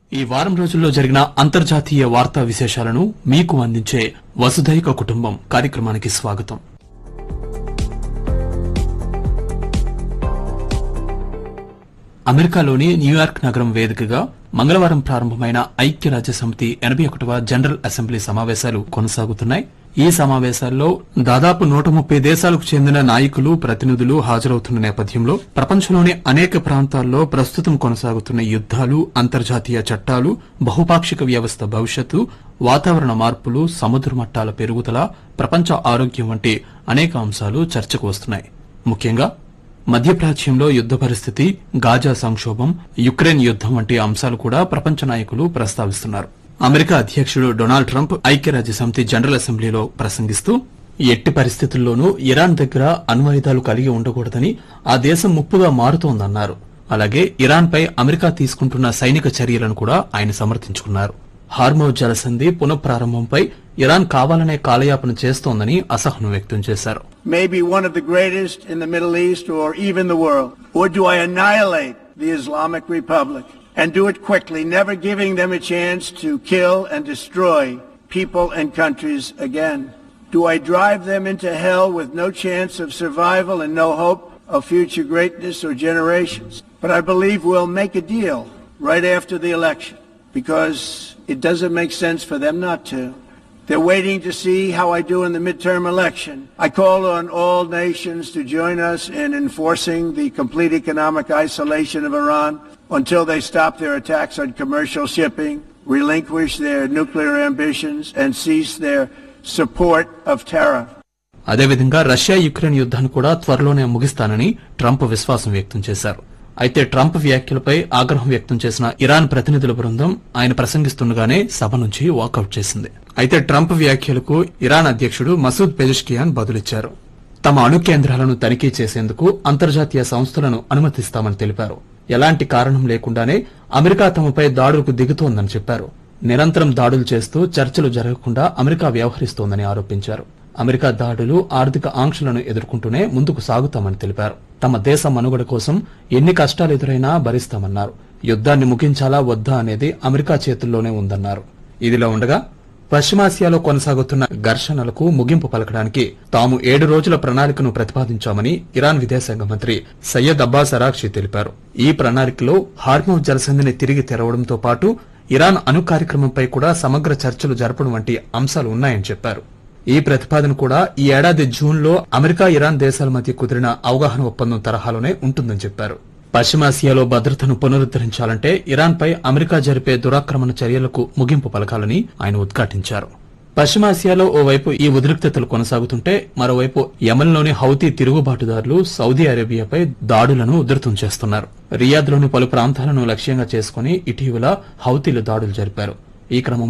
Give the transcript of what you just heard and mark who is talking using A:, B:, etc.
A: ఈ వారం రోజుల్లో జరిగిన అంతర్జాతీయ వార్తా విశేషాలను మీకు అందించే వసుధైక కుటుంబం కార్యక్రమానికి స్వాగతం అమెరికాలోని న్యూయార్క్ నగరం వేదికగా మంగళవారం ప్రారంభమైన ఐక్యరాజ్య సమితి ఎనభై ఒకటవ జనరల్ అసెంబ్లీ సమావేశాలు కొనసాగుతున్నాయి ఈ సమావేశాల్లో దాదాపు నూట ముప్పై దేశాలకు చెందిన నాయకులు ప్రతినిధులు హాజరవుతున్న నేపథ్యంలో ప్రపంచంలోని అనేక ప్రాంతాల్లో ప్రస్తుతం కొనసాగుతున్న యుద్దాలు అంతర్జాతీయ చట్టాలు బహుపాక్షిక వ్యవస్థ భవిష్యత్తు వాతావరణ మార్పులు సముద్ర మట్టాల పెరుగుదల ప్రపంచ ఆరోగ్యం వంటి అనేక అంశాలు చర్చకు వస్తున్నాయి ముఖ్యంగా మధ్యప్రాచ్యంలో యుద్ద పరిస్థితి గాజా సంక్షోభం యుక్రెయిన్ యుద్దం వంటి అంశాలు కూడా ప్రపంచ నాయకులు ప్రస్తావిస్తున్నారు అమెరికా అధ్యక్షుడు డొనాల్డ్ ట్రంప్ ఐక్యరాజ్య సమితి జనరల్ అసెంబ్లీలో ప్రసంగిస్తూ ఎట్టి పరిస్థితుల్లోనూ ఇరాన్ దగ్గర అణ్వాయుధాలు కలిగి ఉండకూడదని ఆ దేశం ముప్పుగా మారుతోందన్నారు అలాగే ఇరాన్పై అమెరికా తీసుకుంటున్న సైనిక చర్యలను కూడా ఆయన సమర్థించుకున్నారు హార్మో జలసంధి పునఃప్రారంభంపై ఇరాన్ కావాలనే కాలయాపన చేస్తోందని అసహనం వ్యక్తం చేశారు
B: maybe one of the greatest in the Middle East or even the world? Or do I annihilate the Islamic Republic and do it quickly, never giving them a chance to kill and destroy people and countries again? Do I drive them into hell with no chance of survival and no hope of future greatness or generations? But I believe we'll make a deal right after the election because it doesn't make sense for them not to. They're waiting to see how I do in the midterm election. I call on all nations to join us in enforcing the complete economic isolation of Iran until they stop their attacks on commercial shipping, relinquish their nuclear ambitions, and cease their support of terror.
A: అదేవిధంగా Russia Ukraine యుద్దాన్ని కూడా త్వరలోనే ముగిస్తానని Trump విశ్వాసం వ్యక్తం చేశారు అయితే Trump వ్యాఖ్యలపై ఆగ్రహం వ్యక్తం చేసిన ఇరాన్ ప్రతినిధుల బృందం ఆయన ప్రసంగిస్తుండగానే సభ నుంచి వాకౌట్ చేసింది అయితే ట్రంప్ వ్యాఖ్యలకు ఇరాన్ అధ్యక్షుడు మసూద్ పెజిష్కియాన్ బదులిచ్చారు తమ అణు కేంద్రాలను తనిఖీ చేసేందుకు అంతర్జాతీయ సంస్థలను అనుమతిస్తామని తెలిపారు ఎలాంటి కారణం లేకుండానే అమెరికా తమపై దాడులకు దిగుతోందని చెప్పారు నిరంతరం దాడులు చేస్తూ చర్చలు జరగకుండా అమెరికా వ్యవహరిస్తోందని ఆరోపించారు అమెరికా దాడులు ఆర్థిక ఆంక్షలను ఎదుర్కొంటూనే ముందుకు సాగుతామని తెలిపారు తమ దేశ మనుగడ కోసం ఎన్ని కష్టాలు ఎదురైనా భరిస్తామన్నారు యుద్దాన్ని ముగించాలా వద్దా అనేది అమెరికా చేతుల్లోనే ఉందన్నారు ఇదిలా ఉండగా పశ్చిమాసియాలో కొనసాగుతున్న ఘర్షణలకు ముగింపు పలకడానికి తాము ఏడు రోజుల ప్రణాళికను ప్రతిపాదించామని ఇరాన్ విదేశాంగ మంత్రి సయ్యద్ అబ్బాస్ అరాక్షి తెలిపారు ఈ ప్రణాళికలో హార్మోన్ జలసంధిని తిరిగి తెరవడంతో పాటు ఇరాన్ అణు కార్యక్రమంపై కూడా సమగ్ర చర్చలు జరపడం వంటి అంశాలు ఉన్నాయని చెప్పారు ఈ ప్రతిపాదన కూడా ఈ ఏడాది జూన్లో అమెరికా ఇరాన్ దేశాల మధ్య కుదిరిన అవగాహన ఒప్పందం తరహాలోనే ఉంటుందని చెప్పారు పశ్చిమాసియాలో భద్రతను పునరుద్దరించాలంటే ఇరాన్పై అమెరికా జరిపే దురాక్రమణ చర్యలకు ముగింపు పలకాలని ఆయన ఉద్ఘాటించారు పశ్చిమాసియాలో ఓవైపు ఈ ఉద్రిక్తతలు కొనసాగుతుంటే మరోవైపు యమన్లోని హౌతీ తిరుగుబాటుదారులు సౌదీ అరేబియాపై దాడులను ఉధృతం చేస్తున్నారు రియాద్లోని పలు ప్రాంతాలను లక్ష్యంగా చేసుకుని ఇటీవల హౌతీలు దాడులు జరిపారు ఈ క్రమంలో